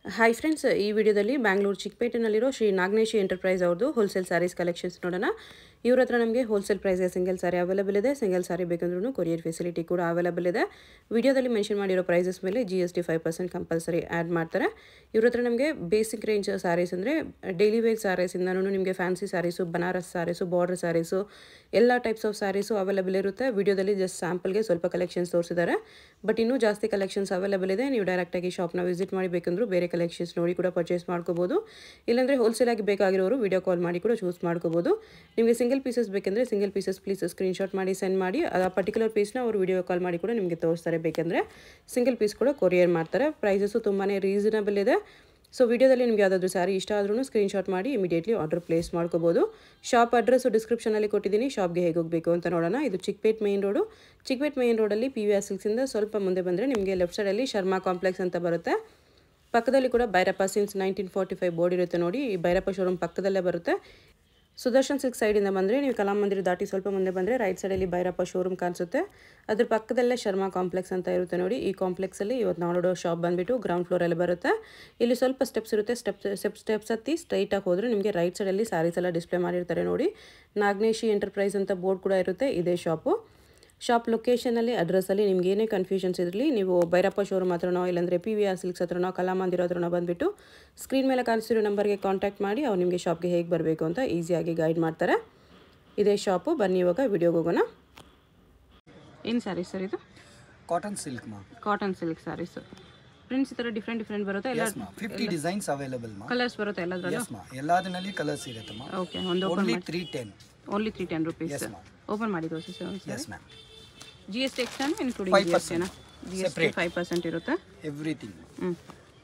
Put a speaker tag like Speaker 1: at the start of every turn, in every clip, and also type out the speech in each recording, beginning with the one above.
Speaker 1: Hi friends ಈ ವಿಡಿಯೋದಲ್ಲಿ ಬ್ಯಾಂಗ್ಳೂರು ಚಿಕ್ಕಪೇಟೆನಲ್ಲಿರೋ ಶ್ರೀ ನಾಗನೇಶಿ ಎಂಟರ್ಪ್ರೈಸ್ ಅವ್ರದ್ದು ಹೋಲ್ಸೇಲ್ ಸ್ಯಾರೀಸ್ ಕಲೆಕ್ಷನ್ಸ್ ನೋಡೋಣ ಇವ್ರ ಹತ್ರ ನಮಗೆ ಹೋಲ್ಸೇಲ್ ಪ್ರೈಸ್ಗೆ ಸಿಂಗಲ್ ಸಾರಿ ಅವೈಲೇಬಲ್ ಇದೆ ಸಿಂಗಲ್ ಸಾರಿ ಬೇಕಂದ್ರೂ ಕೊರಿಯರ್ ಫೆಸಿಲಿಟಿ ಕೂಡ ಅವೈಲೇಬಲ್ ಇದೆ ವಿಡಿಯೋದಲ್ಲಿ ಮೆನ್ಷನ್ ಮಾಡಿರೋ ಪ್ರೈಸಸ್ ಮೇಲೆ G S T five percent compulsory add ಮಾಡ್ತಾರೆ ಇವ್ರ ಹತ್ರ ನಮಗೆ ಬೇಸಿಕ್ ರೇಂಜ್ ಸ್ಯಾರೀಸ್ ಅಂದರೆ ಡೈಲಿ ವೇರ್ ಸ್ಯಾರೀಸಿಂದನೂ ನಿಮಗೆ fancy sarees Banaras sarees border sarees ಎಲ್ಲ ಟೈಪ್ಸ್ ಆಫ್ ಸ್ಯಾರೀಸು ಅವೈಲೇಬಲ್ ಇರುತ್ತೆ ವಿಡಿಯೋದಲ್ಲಿ ಜಸ್ಟ್ ಸ್ಯಾಂಪಲ್ಗೆ ಸ್ವಲ್ಪ ಕಲೆಕ್ಷನ್ಸ್ ತೋರಿಸಿದ್ದಾರೆ ಬಟ್ ಇನ್ನೂ ಜಾಸ್ತಿ ಕಲೆಕ್ಷನ್ಸ್ ಅವೈಲೇಬಲ್ ಇದೆ ನೀವು ಡೈರೆಕ್ಟಾಗಿ ಶಾಪ್ನ ವಿಸಿಟ್ ಮಾಡಿ ಬೇಕಂದ್ರೂ ಬೇರೆ ಕಲೆಕ್ಷನ್ಸ್ ನೋಡಿ ಕೂಡ ಪರ್ಚೇಸ್ ಮಾಡ್ಕೋಬೋದು ಇಲ್ಲಾಂದರೆ ಹೋಲ್ಸೇಲಾಗಿ ಬೇಕಾಗಿರೋರು ವಿಡಿಯೋ ಕಾಲ್ ಮಾಡಿ ಕೂಡ ಚೂಸ್ ಮಾಡ್ಕೋಬೋದು ನಿಮಗೆ ಸಿಂಗಲ್ ಪೀಸಸ್ ಬೇಕಂದರೆ ಸಿಂಗಲ್ ಪೀಸಸ್ ಪ್ಲೀಸ್ ಸ್ಕ್ರೀನ್ಶಾಟ್ ಮಾಡಿ ಸೆಂಡ್ ಮಾಡಿ ಆ ಪರ್ಟಿಕ್ಯುಲರ್ ಪೀಸ್ನ ಅವರು ವಿಡಿಯೋ ಕಾಲ್ ಮಾಡಿ ಕೂಡ ನಿಮಗೆ ತೋರಿಸ್ತಾರೆ ಬೇಕಂದರೆ ಸಿಂಗಲ್ ಪೀಸ್ ಕೂಡ ಕೊರಿಯರ್ ಮಾಡ್ತಾರೆ ಪ್ರೈಸಸ್ಸು ತುಂಬಾ ರೀಸನಬಲ್ ಇದೆ ಸೊ ವಿಡಿಯೋದಲ್ಲಿ ನಿಮಗೆ ಯಾವುದಾದ್ರೂ ಸ್ಯಾರಿ ಇಷ್ಟ ಆದ್ರೂ ಸ್ಕ್ರೀನ್ಶಾಟ್ ಮಾಡಿ ಇಮಿಡಿಯೇಟ್ಲಿ ಆರ್ಡರ್ ಪ್ಲೇಸ್ ಮಾಡ್ಕೋಬೋದು ಶಾಪ್ ಅಡ್ರೆಸ್ಸು ಡಿಸ್ಕ್ರಿಪ್ಷನಲ್ಲಿ ಕೊಟ್ಟಿದ್ದೀನಿ ಶಾಪ್ಗೆ ಹೇಗೆ ಹೋಗಬೇಕು ಅಂತ ನೋಡೋಣ ಇದು Chickpet main road Chickpet main ರೋಡಲ್ಲಿ ಪಿ ವಿ ಆರ್ ಸಿಲ್ಕ್ಸಿಂದ ಸ್ವಲ್ಪ ಮುಂದೆ ಬಂದರೆ ನಿಮಗೆ ಲೆಫ್ಟ್ ಸೈಡಲ್ಲಿ ಶರ್ಮಾ ಕಾಂಪ್ಲೆಕ್ಸ್ ಅಂತ ಬರುತ್ತೆ ಪಕ್ಕದಲ್ಲಿ ಕೂಡ Bhairappa since nineteen forty five board ಇರುತ್ತೆ ನೋಡಿ ಈ ಭೈರಪ್ಪ ಶೋರೂಮ್ ಪಕ್ಕದಲ್ಲೇ ಬರುತ್ತೆ ಸುದರ್ಶನ್ ಸಿಲ್ಕ್ ಸೈಡಿಂದ ಬಂದರೆ ನೀವು ಕಲಾ ಮಂದಿರ ದಾಟಿ ಸ್ವಲ್ಪ ಮುಂದೆ ಬಂದರೆ ರೈಟ್ ಸೈಡಲ್ಲಿ ಭೈರಪ್ಪ ಶೋರೂಮ್ ಕಾಣಿಸುತ್ತೆ ಅದ್ರ ಪಕ್ಕದಲ್ಲೇ ಶರ್ಮಾ ಕಾಂಪ್ಲೆಕ್ಸ್ ಅಂತ ಇರುತ್ತೆ ನೋಡಿ ಈ ಕಾಂಪ್ಲೆಕ್ಸಲ್ಲಿ ಇವತ್ತು ನಾವು ನೋಡೋ ಶಾಪ್ ಬಂದುಬಿಟ್ಟು ಗ್ರೌಂಡ್ ಫ್ಲೋರಲ್ಲಿ ಬರುತ್ತೆ ಇಲ್ಲಿ ಸ್ವಲ್ಪ ಸ್ಟೆಪ್ಸ್ ಇರುತ್ತೆ ಸ್ಟೆಪ್ಸ್ ಸ್ಟೆಪ್ ಸ್ಟೆಪ್ಸ್ ಹತ್ತಿ ಸ್ಟ್ರೈಟಾಗಿ ಹೋದರೆ ನಿಮಗೆ ರೈಟ್ ಸೈಡಲ್ಲಿ ಸ್ಯಾರೀಸ್ ಎಲ್ಲ ಡಿಸ್ಪ್ಲೇ ಮಾಡಿರ್ತಾರೆ ನೋಡಿ ನಾಗನೇಶಿ ಎಂಟರ್ಪ್ರೈಸ್ ಅಂತ ಬೋರ್ಡ್ ಕೂಡ ಇರುತ್ತೆ ಇದೇ ಶಾಪು ಶಾಪ್ ಲೊಕೇಶನಲ್ಲಿ ಅಡ್ರೆಸ್ಸಲ್ಲಿ ನಿಮ್ಗೆ ಏನೇ ಕನ್ಫ್ಯೂಷನ್ಸ್ ಇರಲಿ ನೀವು ಭೈರಪ್ಪ ಶೋರೂಮ್ ಹತ್ರನೋ ಇಲ್ಲಾಂದರೆ ಪಿ ವಿ ಆರ್ ಸಿಲ್ಕ್ಸ್ ಹತ್ರನೋ ಕಲಾಮಂದಿರ ಹತ್ರನೋ ಬಂದುಬಿಟ್ಟು ಸ್ಕ್ರೀನ್ ಮೇಲೆ ಕಾಣಿಸಿರೋ ನಂಬರ್ಗೆ ಕಾಂಟ್ಯಾಕ್ಟ್ ಮಾಡಿ ಅವ್ರು ನಿಮಗೆ ಶಾಪ್ಗೆ ಹೇಗೆ ಬರಬೇಕು ಅಂತ ಈಸಿಯಾಗಿ ಗೈಡ್ ಮಾಡ್ತಾರೆ ಇದೇ ಶಾಪು ಬನ್ನಿ ಇವಾಗ ವಿಡಿಯೋಗೆ ಹೋಗೋಣ ಏನು ಸ್ಯಾರೀಸ್ ಸರ್ ಇದು
Speaker 2: ಕಾಟನ್ ಸಿಲ್ಕ್ ಮಾ
Speaker 1: ಕಾಟನ್ ಸಿಲ್ಕ್ ಸ್ಯಾರೀಸ್ ಪ್ರಿಂಟ್ಸ್ ಈ ಥರ ಡಿಫ್ರೆಂಟ್ ಡಿಫ್ರೆಂಟ್ ಬರುತ್ತೆ ಎಲ್ಲ
Speaker 2: yes ma'am fifty designs available ma'am
Speaker 1: colours ಬರುತ್ತೆ ಎಲ್ಲದರಲ್ಲೂ
Speaker 2: ಎಸ್ ಮಾ ಎಲ್ಲದರಲ್ಲಿ ಕಲರ್ಸ್ ಇರುತ್ತೆ ಮಾ
Speaker 1: ಓಕೆ ಒಂದು open
Speaker 2: only three ten
Speaker 1: only three ten rupees
Speaker 2: Yes, ma'am.
Speaker 1: Open ಮಾಡಿ ತೋರಿಸಿ sir
Speaker 2: yes ma'am
Speaker 1: G S T extra including G S ಟಿನ G S T five percent ಇರುತ್ತೆ
Speaker 2: everything
Speaker 1: ಹ್ಞೂ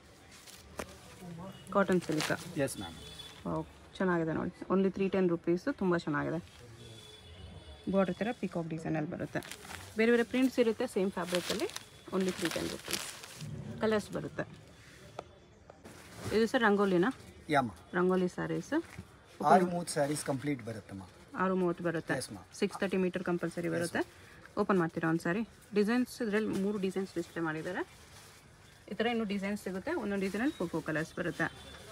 Speaker 1: cotton silk
Speaker 2: yes ma'am
Speaker 1: ಚೆನ್ನಾಗಿದೆ ನೋಡಿ only three ten rupees ತುಂಬ ಚೆನ್ನಾಗಿದೆ border ಥರ ಪಿಕಾಕ್ ಡಿಸೈನಲ್ಲಿ ಬರುತ್ತೆ ಬೇರೆ ಬೇರೆ ಪ್ರಿಂಟ್ಸ್ ಇರುತ್ತೆ ಸೇಮ್ ಫ್ಯಾಬ್ರಿಕಲ್ಲಿ only three ten rupees colours ಬರುತ್ತೆ ಇದು ಸರ್ ರಂಗೋಲಿನಾ
Speaker 2: ಯಾ ಮಾ
Speaker 1: ರಂಗೋಲಿ ಸ್ಯಾರೀಸ್
Speaker 2: ಆರು ಮೂವತ್ತು ಸ್ಯಾರೀಸ್ ಕಂಪ್ಲೀಟ್ ಬರುತ್ತೆ ಮಾ
Speaker 1: ಆರು ಮೂವತ್ತು ಬರುತ್ತೆ
Speaker 2: yes ma'am
Speaker 1: six thirty metre compulsory ಬರುತ್ತೆ ಓಪನ್ ಮಾಡ್ತೀರಾ ಒಂದು ಸಾರಿ ಡಿಸೈನ್ಸ್ ಇದರಲ್ಲಿ ಮೂರು ಡಿಸೈನ್ಸ್ ಡಿಸ್ಪ್ಲೇ ಮಾಡಿದ್ದಾರೆ ಈ ಥರ ಇನ್ನೂ ಡಿಸೈನ್ಸ್ ಸಿಗುತ್ತೆ ಒಂದೊಂದು ಡಿಸೈನಲ್ಲಿ ಫೋರ್ ಫೋರ್ ಕಲರ್ಸ್ ಬರುತ್ತೆ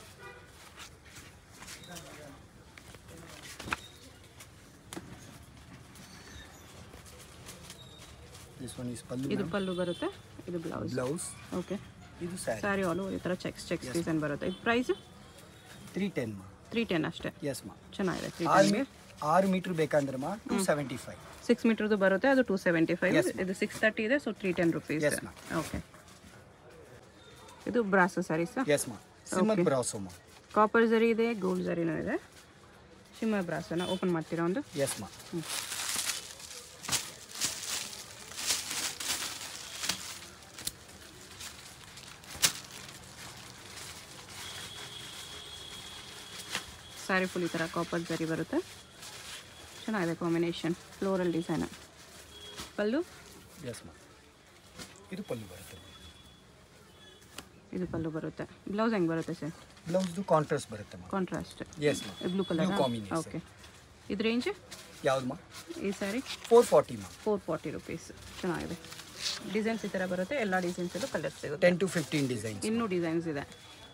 Speaker 2: ದಿಸ್ ಒನ್ ಇಸ್ ಪಲ್ಲು
Speaker 1: ಇದು ಪಲ್ಲು ಬರುತ್ತೆ ಇದು ಬ್ಲೌಸ್
Speaker 2: ಬ್ಲೌಸ್
Speaker 1: ಓಕೆ
Speaker 2: ಇದು ಸ್ಯಾರಿ
Speaker 1: ಸ್ಯಾರಿ ಆಲ್ ಓವರ್ ಈ ಥರ ಚೆಕ್ಸ್ ಚೆಕ್ಸ್ ಡಿಸೈನ್ ಬರುತ್ತೆ ಇದು ಪ್ರೈಸ್
Speaker 2: ತ್ರೀ ಟೆನ್ ಮಾ
Speaker 1: ತ್ರೀ ಟೆನ್ ಅಷ್ಟೇ
Speaker 2: ಎಸ್ ಮಾ
Speaker 1: ಚೆನ್ನಾಗಿದೆ ತ್ರೀ
Speaker 2: ಆರು
Speaker 1: ಟೆನ್ಗೆ
Speaker 2: ಆರು ಮೀಟ್ರ್ ಬೇಕಂದ್ರೆ ಮಾ ಟೂ ಸೆವೆಂಟಿ ಫೈವ್
Speaker 1: ಸಿಕ್ಸ್ ಮೀಟರ್ದು ಬರುತ್ತೆ ಅದು ಟೂ ಸೆವೆಂಟಿ ಫೈವ್
Speaker 2: Yes,
Speaker 1: ಇದು ಸಿಕ್ಸ್ ತರ್ಟಿ ಇದೆ so three ten rupees
Speaker 2: Yes, ma'am.
Speaker 1: Okay ಇದು ಬ್ರಾಸ್ ಸ್ಯಾರೀಸ್
Speaker 2: ಎಸ್ ಮಾ ಸಿಮಲ್ ಬ್ರಾಸೋ ಮಾ
Speaker 1: ಕಾಪರ್ ಜರಿ ಇದೆ ಗೋಲ್ಡ್ ಜರಿನೂ ಇದೆ ಶಿಮ್ಮರ್ ಬ್ರಾಸನ್ನ ಓಪನ್ ಮಾಡ್ತೀರಾ ಒಂದು
Speaker 2: ಎಸ್ ಮಾ
Speaker 1: ಸ್ಯಾರಿ ಫುಲ್ ಈ ಥರ ಕಾಪರ್ ಜರಿ ಬರುತ್ತೆ ಚೆನ್ನಾಗಿದೆ combination floral design pallu
Speaker 2: yes ಮಾ ಇದು ಪಲ್ಲು ಬರುತ್ತೆ
Speaker 1: ಇದು ಪಲ್ಲು ಬರುತ್ತೆ ಬ್ಲೌಸ್ ಹೆಂಗೆ ಬರುತ್ತೆ ಸರ್
Speaker 2: ಬ್ಲೌಸ್ದು ಕಾಂಟ್ರಾಸ್ಟ್ ಬರುತ್ತೆ ಮಾ
Speaker 1: ಕಾಂಟ್ರಾಸ್ಟ್
Speaker 2: ಎಸ್ ಮಾ
Speaker 1: blue colour
Speaker 2: Blue combination.
Speaker 1: Okay ಇದು ರೇಂಜ್
Speaker 2: ಯಾವ್ದು ಮಾ
Speaker 1: ಈ ಸ್ಯಾರಿ
Speaker 2: ಫೋರ್ ಫಾರ್ಟಿ ಮಾ
Speaker 1: ಫೋರ್ ಫಾರ್ಟಿ ರುಪೀಸ್ ಚೆನ್ನಾಗಿದೆ ಡಿಸೈನ್ಸ್ ಈ ಥರ ಬರುತ್ತೆ ಎಲ್ಲ ಡಿಸೈನ್ಸಲ್ಲೂ ಕಲರ್ ಸಿಗುತ್ತೆ
Speaker 2: ಟೆನ್ ಟು ಫಿಫ್ಟೀನ್ ಡಿಸೈನ್ಸ್
Speaker 1: ಇನ್ನೂ ಡಿಸೈನ್ಸ್ ಇದೆ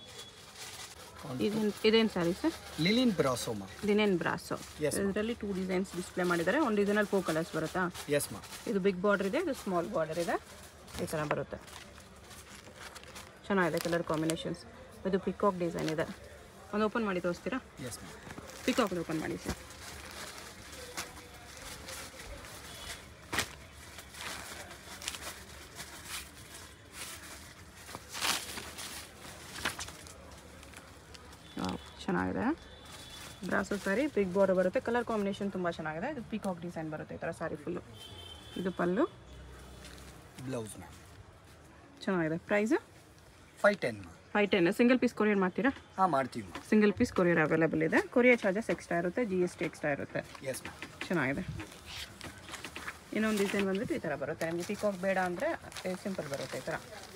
Speaker 1: ಇದೇನು ಇದೇನು ಸ್ಯಾರಿ ಸರ್
Speaker 2: ಲಿಲಿನ್ ಬ್ರಾಸೋಮಾ
Speaker 1: ದಿನೇನ್ ಬ್ರಾಸು
Speaker 2: Yes, ma'am.
Speaker 1: ಇದರಲ್ಲಿ ಟೂ ಡಿಸೈನ್ಸ್ ಡಿಸ್ಪ್ಲೇ ಮಾಡಿದ್ದಾರೆ ಒಂದು ಡಿಸೈನಲ್ಲಿ ಫೋರ್ ಕಲರ್ಸ್ ಬರುತ್ತಾ
Speaker 2: ಎಸ್ ಮಾ
Speaker 1: ಇದು ಬಿಗ್ ಬಾರ್ಡರ್ ಇದೆ ಇದು ಸ್ಮಾಲ್ ಬಾರ್ಡರ್ ಇದೆ ಈ ಥರ ಬರುತ್ತೆ ಚೆನ್ನಾಗಿದೆ ಕಲರ್ ಕಾಂಬಿನೇಷನ್ಸ್ ಇದು ಪಿಕಾಕ್ ಡಿಸೈನ್ ಇದೆ ಒಂದು ಓಪನ್ ಮಾಡಿ ತೋರಿಸ್ತೀರಾ
Speaker 2: ಎಸ್ ಮಾ
Speaker 1: ಪಿಕಾಕ್ ಓಪನ್ ಮಾಡಿ ಸರ್ ವಾವ್, ಚೆನ್ನಾಗಿದೆ ಬ್ರಾಸೋ ಸ್ಯಾರಿ ಬಿಗ್ ಬಾರ್ಡರ್ ಬರುತ್ತೆ ಕಲರ್ ಕಾಂಬಿನೇಷನ್ ತುಂಬ ಚೆನ್ನಾಗಿದೆ ಇದು ಪಿಕಾಕ್ ಡಿಸೈನ್ ಬರುತ್ತೆ ಈ ಥರ ಸ್ಯಾರಿ ಫುಲ್ಲು ಇದು ಪಲ್ಲು
Speaker 2: ಬ್ಲೌಸ್ ಮ್ಯಾಮ್
Speaker 1: ಚೆನ್ನಾಗಿದೆ ಪ್ರೈಸ್
Speaker 2: ಫೈವ್ ಟೆನ್ ಮಾ
Speaker 1: five ten single piece courier ಮಾಡ್ತೀರಾ
Speaker 2: ಹಾಂ ಮಾಡ್ತೀವಿ ಮಾ
Speaker 1: ಸಿಂಗಲ್ ಪೀಸ್ ಕೊರಿಯರ್ ಅವೈಲೇಬಲ್ ಇದೆ ಕೊರಿಯರ್ ಚಾರ್ಜಸ್ ಎಕ್ಸ್ಟ್ರಾ ಇರುತ್ತೆ ಜಿ ಎಸ್ ಟಿ ಎಕ್ಸ್ಟ್ರಾ ಇರುತ್ತೆ
Speaker 2: ಎಸ್ ಮ್ಯಾಮ್
Speaker 1: ಚೆನ್ನಾಗಿದೆ ಇನ್ನೊಂದು ಡಿಸೈನ್ ಬಂದ್ಬಿಟ್ಟು ಈ ಥರ ಬರುತ್ತೆ ನಿಮಗೆ ಪಿಕಾಕ್ ಬೇಡ ಅಂದರೆ ಸಿಂಪಲ್ ಬರುತ್ತೆ ಈ ಥರ